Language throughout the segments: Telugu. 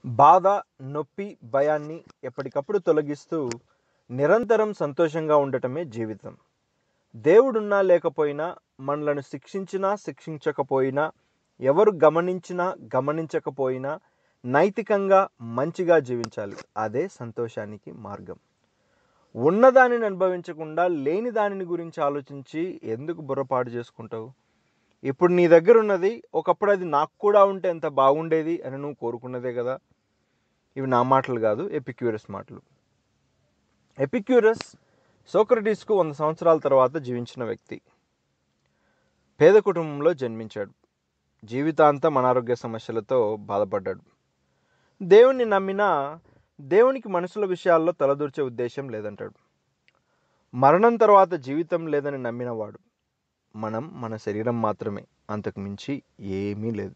బాధ నొప్పి భయాన్ని ఎప్పటికప్పుడు తొలగిస్తూ నిరంతరం సంతోషంగా ఉండటమే జీవితం దేవుడున్నా లేకపోయినా మనలను శిక్షించినా శిక్షించకపోయినా ఎవరు గమనించినా గమనించకపోయినా నైతికంగా మంచిగా జీవించాలి అదే సంతోషానికి మార్గం ఉన్నదానిని అనుభవించకుండా లేని దానిని గురించి ఆలోచించి ఎందుకు బుర్రపాటు చేసుకుంటావు ఇప్పుడు నీ దగ్గర ఉన్నది ఒకప్పుడు అది నాకు కూడా ఉంటే ఎంత బాగుండేది అని నువ్వు కోరుకున్నదే కదా ఇవి నా మాటలు కాదు ఎపిక్యూరస్ మాటలు ఎపిక్యూరస్ సోక్రటీస్కు వంద సంవత్సరాల తర్వాత జీవించిన వ్యక్తి పేద కుటుంబంలో జన్మించాడు జీవితాంతం అనారోగ్య సమస్యలతో బాధపడ్డాడు దేవుణ్ణి నమ్మినా దేవునికి మనుషుల విషయాల్లో తలదూర్చే ఉద్దేశం లేదంటాడు మరణం తర్వాత జీవితం లేదని నమ్మినవాడు మనం మన శరీరం మాత్రమే అంతకు మించి ఏమీ లేదు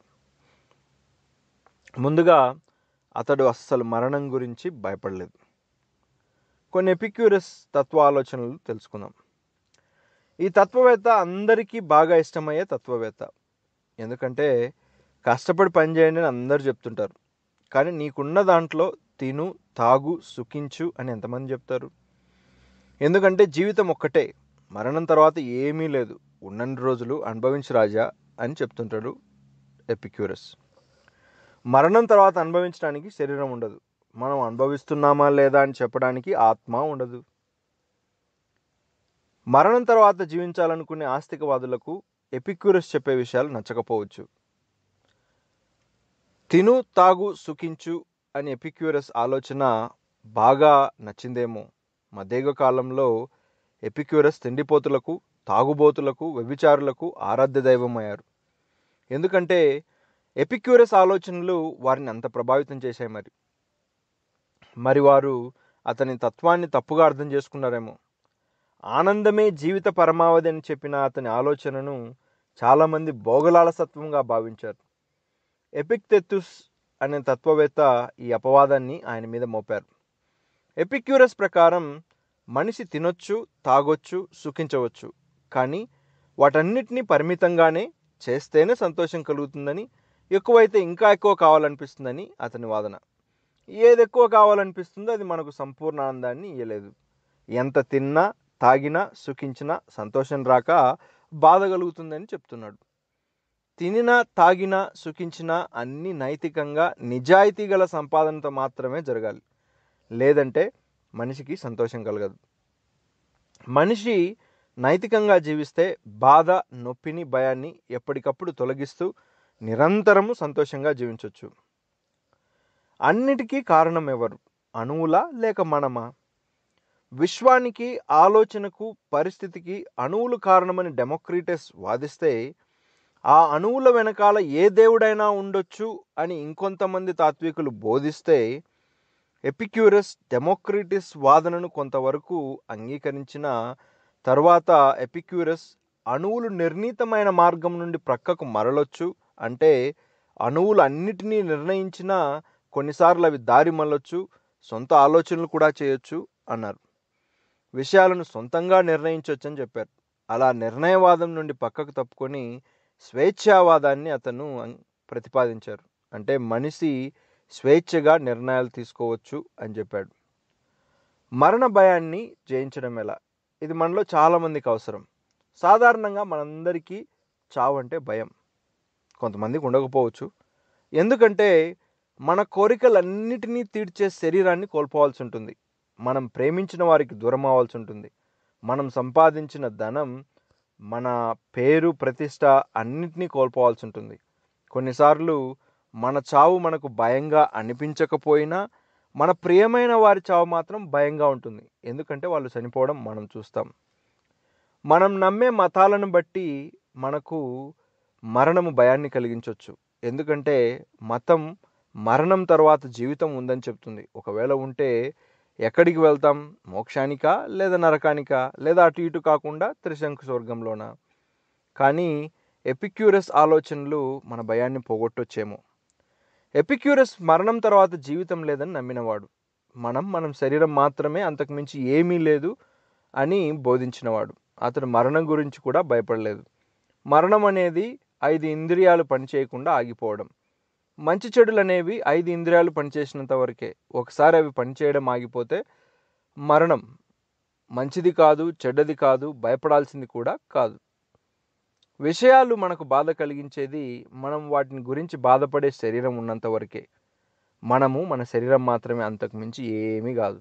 ముందుగా అతడు అస్సలు మరణం గురించి భయపడలేదు కొన్ని ఎపిక్యూరస్ తత్వ ఆలోచనలు తెలుసుకుందాం ఈ తత్వవేత్త అందరికీ బాగా ఇష్టమయ్యే తత్వవేత్త ఎందుకంటే కష్టపడి పని చేయండి అని అందరు చెప్తుంటారు కానీ నీకున్న దాంట్లో తిను తాగు సుఖించు అని ఎంతమంది చెప్తారు ఎందుకంటే జీవితం ఒక్కటే మరణం తర్వాత ఏమీ లేదు ఉన్నన్ని రోజులు అనుభవించు రాజా అని చెప్తుంటాడు ఎపిక్యూరస్ మరణం తర్వాత అనుభవించడానికి శరీరం ఉండదు మనం అనుభవిస్తున్నామా లేదా అని చెప్పడానికి ఆత్మ ఉండదు మరణం తర్వాత జీవించాలనుకునే ఆస్తికవాదులకు ఎపిక్యూరస్ చెప్పే విషయాలు నచ్చకపోవచ్చు తిను తాగు సుఖించు అని ఎపిక్యూరస్ ఆలోచన బాగా నచ్చిందేమో మధ్యయుగ కాలంలో ఎపిక్యూరస్ తిండిపోతులకు తాగుబోతులకు వ్యభిచారులకు ఆరాధ్య దైవం అయ్యారు ఎందుకంటే ఎపిక్యూరస్ ఆలోచనలు వారిని అంత ప్రభావితం చేశాయి మరి మరి వారు అతని తత్వాన్ని తప్పుగా అర్థం చేసుకున్నారేమో ఆనందమే జీవిత పరమావధి అని చెప్పిన అతని ఆలోచనను చాలామంది భోగలాలసత్వంగా భావించారు ఎపిక్తెత్తుస్ అనే తత్వవేత్త ఈ అపవాదాన్ని ఆయన మీద మోపారు ఎపిక్యూరస్ ప్రకారం మనిషి తినొచ్చు తాగొచ్చు సుఖించవచ్చు కానీ వాటన్నిటినీ పరిమితంగానే చేస్తేనే సంతోషం కలుగుతుందని ఎక్కువైతే ఇంకా ఎక్కువ కావాలనిపిస్తుందని అతని వాదన ఏది ఎక్కువ కావాలనిపిస్తుందో అది మనకు సంపూర్ణ ఆనందాన్ని ఇయ్యలేదు ఎంత తిన్నా తాగినా సుఖించినా సంతోషం రాక బాధ కలుగుతుందని చెప్తున్నాడు తినినా తాగినా సుఖించినా అన్ని నైతికంగా నిజాయితీ గల సంపాదనతో మాత్రమే జరగాలి లేదంటే మనిషికి సంతోషం కలగదు మనిషి నైతికంగా జీవిస్తే బాధ నొప్పిని భయాన్ని ఎప్పటికప్పుడు తొలగిస్తూ నిరంతరము సంతోషంగా జీవించవచ్చు అన్నిటికీ కారణం ఎవరు అణువులా లేక మనమా విశ్వానికి ఆలోచనకు పరిస్థితికి అణువులు కారణమని డెమోక్రీటస్ వాదిస్తే ఆ అణువుల వెనకాల ఏ దేవుడైనా ఉండొచ్చు అని ఇంకొంతమంది తాత్వికులు బోధిస్తే ఎపిక్యూరస్ డెమోక్రిటిస్ వాదనను కొంతవరకు అంగీకరించిన తర్వాత ఎపిక్యూరస్ అణువులు నిర్ణీతమైన మార్గం నుండి ప్రక్కకు మరలొచ్చు అంటే అణువులు అన్నిటినీ నిర్ణయించినా కొన్నిసార్లు అవి దారి మళ్ళొచ్చు సొంత ఆలోచనలు కూడా చేయొచ్చు అన్నారు విషయాలను సొంతంగా నిర్ణయించవచ్చు అని చెప్పారు అలా నిర్ణయవాదం నుండి పక్కకు తప్పుకొని స్వేచ్ఛావాదాన్ని అతను ప్రతిపాదించారు అంటే మనిషి స్వేచ్ఛగా నిర్ణయాలు తీసుకోవచ్చు అని చెప్పాడు మరణ భయాన్ని జయించడం ఎలా ఇది మనలో చాలామందికి అవసరం సాధారణంగా మనందరికీ చావు అంటే భయం కొంతమందికి ఉండకపోవచ్చు ఎందుకంటే మన కోరికలన్నిటినీ తీర్చే శరీరాన్ని కోల్పోవాల్సి ఉంటుంది మనం ప్రేమించిన వారికి దూరం అవ్వాల్సి ఉంటుంది మనం సంపాదించిన ధనం మన పేరు ప్రతిష్ట అన్నిటినీ కోల్పోవాల్సి ఉంటుంది కొన్నిసార్లు మన చావు మనకు భయంగా అనిపించకపోయినా మన ప్రియమైన వారి చావు మాత్రం భయంగా ఉంటుంది ఎందుకంటే వాళ్ళు చనిపోవడం మనం చూస్తాం మనం నమ్మే మతాలను బట్టి మనకు మరణము భయాన్ని కలిగించవచ్చు ఎందుకంటే మతం మరణం తర్వాత జీవితం ఉందని చెప్తుంది ఒకవేళ ఉంటే ఎక్కడికి వెళ్తాం మోక్షానికా లేదా నరకానికా లేదా అటు ఇటు కాకుండా త్రిశంకు స్వర్గంలోనా కానీ ఎపిక్యూరస్ ఆలోచనలు మన భయాన్ని పోగొట్టొచ్చేమో ఎపిక్యూరస్ మరణం తర్వాత జీవితం లేదని నమ్మినవాడు మనం మనం శరీరం మాత్రమే అంతకుమించి ఏమీ లేదు అని బోధించినవాడు అతడు మరణం గురించి కూడా భయపడలేదు మరణం అనేది ఐదు ఇంద్రియాలు పనిచేయకుండా ఆగిపోవడం మంచి చెడులు అనేవి ఐదు ఇంద్రియాలు పనిచేసినంత వరకే ఒకసారి అవి పనిచేయడం ఆగిపోతే మరణం మంచిది కాదు చెడ్డది కాదు భయపడాల్సింది కూడా కాదు విషయాలు మనకు బాధ కలిగించేది మనం వాటిని గురించి బాధపడే శరీరం ఉన్నంత వరకే మనము మన శరీరం మాత్రమే అంతకు మించి ఏమీ కాదు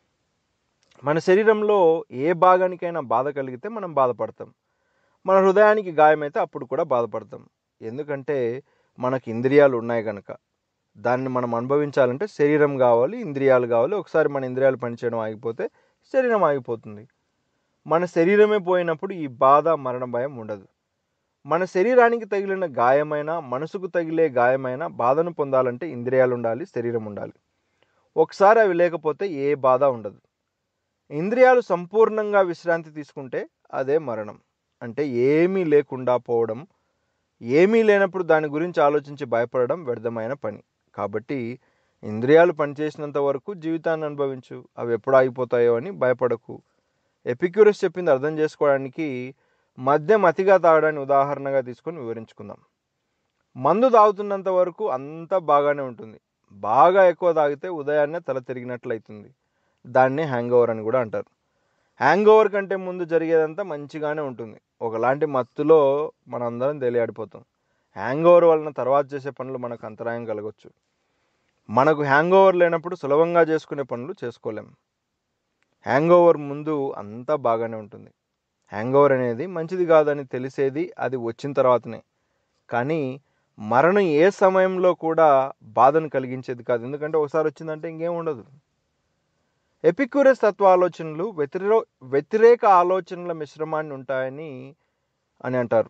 మన శరీరంలో ఏ భాగానికైనా బాధ కలిగితే మనం బాధపడతాం మన హృదయానికి గాయమైతే అప్పుడు కూడా బాధపడతాం ఎందుకంటే మనకి ఇంద్రియాలు ఉన్నాయి కనుక దాన్ని మనం అనుభవించాలంటే శరీరం కావాలి ఇంద్రియాలు కావాలి ఒకసారి మన ఇంద్రియాలు పనిచేయడం ఆగిపోతే శరీరం ఆగిపోతుంది మన శరీరమే పోయినప్పుడు ఈ బాధ మరణ భయం ఉండదు మన శరీరానికి తగిలిన గాయమైన మనసుకు తగిలే గాయమైన బాధను పొందాలంటే ఇంద్రియాలు ఉండాలి శరీరం ఉండాలి ఒకసారి అవి లేకపోతే ఏ బాధ ఉండదు ఇంద్రియాలు సంపూర్ణంగా విశ్రాంతి తీసుకుంటే అదే మరణం అంటే ఏమీ లేకుండా పోవడం ఏమీ లేనప్పుడు దాని గురించి ఆలోచించి భయపడడం వ్యర్థమైన పని కాబట్టి ఇంద్రియాలు పనిచేసినంత వరకు జీవితాన్ని అనుభవించు అవి ఎప్పుడు ఆగిపోతాయో అని భయపడకు ఎపిక్యూరస్ చెప్పింది అర్థం చేసుకోవడానికి మద్యం అతిగా తాగడాన్ని ఉదాహరణగా తీసుకొని వివరించుకుందాం మందు తాగుతున్నంత వరకు అంతా బాగానే ఉంటుంది బాగా ఎక్కువ తాగితే ఉదయాన్నే తల తిరిగినట్లు అవుతుంది దాన్ని హ్యాంగ్ ఓవర్ అని కూడా అంటారు హ్యాంగ్ ఓవర్ కంటే ముందు జరిగేదంతా మంచిగానే ఉంటుంది ఒకలాంటి మత్తులో మనందరం తేలియాడిపోతాం హ్యాంగ్ ఓవర్ వలన తర్వాత చేసే పనులు మనకు అంతరాయం కలగవచ్చు మనకు హ్యాంగ్ ఓవర్ లేనప్పుడు సులభంగా చేసుకునే పనులు చేసుకోలేం హ్యాంగ్ ఓవర్ ముందు అంతా బాగానే ఉంటుంది హ్యాంగ్ ఓవర్ అనేది మంచిది కాదని తెలిసేది అది వచ్చిన తర్వాతనే కానీ మరణం ఏ సమయంలో కూడా బాధను కలిగించేది కాదు ఎందుకంటే ఒకసారి వచ్చిందంటే ఇంకేం ఉండదు ఎపిక్యూరస్ తత్వ ఆలోచనలు వ్యతిరో వ్యతిరేక ఆలోచనల మిశ్రమాన్ని ఉంటాయని అని అంటారు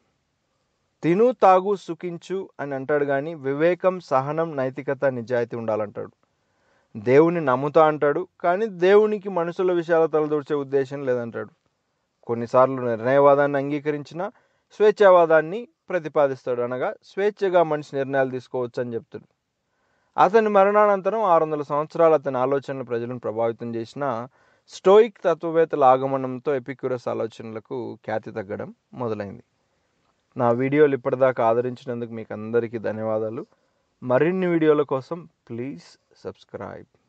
తిను తాగు సుఖించు అని అంటాడు కానీ వివేకం సహనం నైతికత నిజాయితీ ఉండాలంటాడు దేవుని నమ్ముతా అంటాడు కానీ దేవునికి మనుషుల విషయాలు తలదూర్చే ఉద్దేశం లేదంటాడు కొన్నిసార్లు నిర్ణయవాదాన్ని అంగీకరించిన స్వేచ్ఛావాదాన్ని ప్రతిపాదిస్తాడు అనగా స్వేచ్ఛగా మనిషి నిర్ణయాలు తీసుకోవచ్చు అని చెప్తాడు అతని మరణానంతరం ఆరు వందల సంవత్సరాలు అతని ఆలోచనలు ప్రజలను ప్రభావితం చేసిన స్టోయిక్ తత్వవేత్తల ఆగమనంతో ఎపిక్యూరస్ ఆలోచనలకు ఖ్యాతి తగ్గడం మొదలైంది నా వీడియోలు ఇప్పటిదాకా ఆదరించినందుకు మీకు అందరికీ ధన్యవాదాలు మరిన్ని వీడియోల కోసం ప్లీజ్ సబ్స్క్రైబ్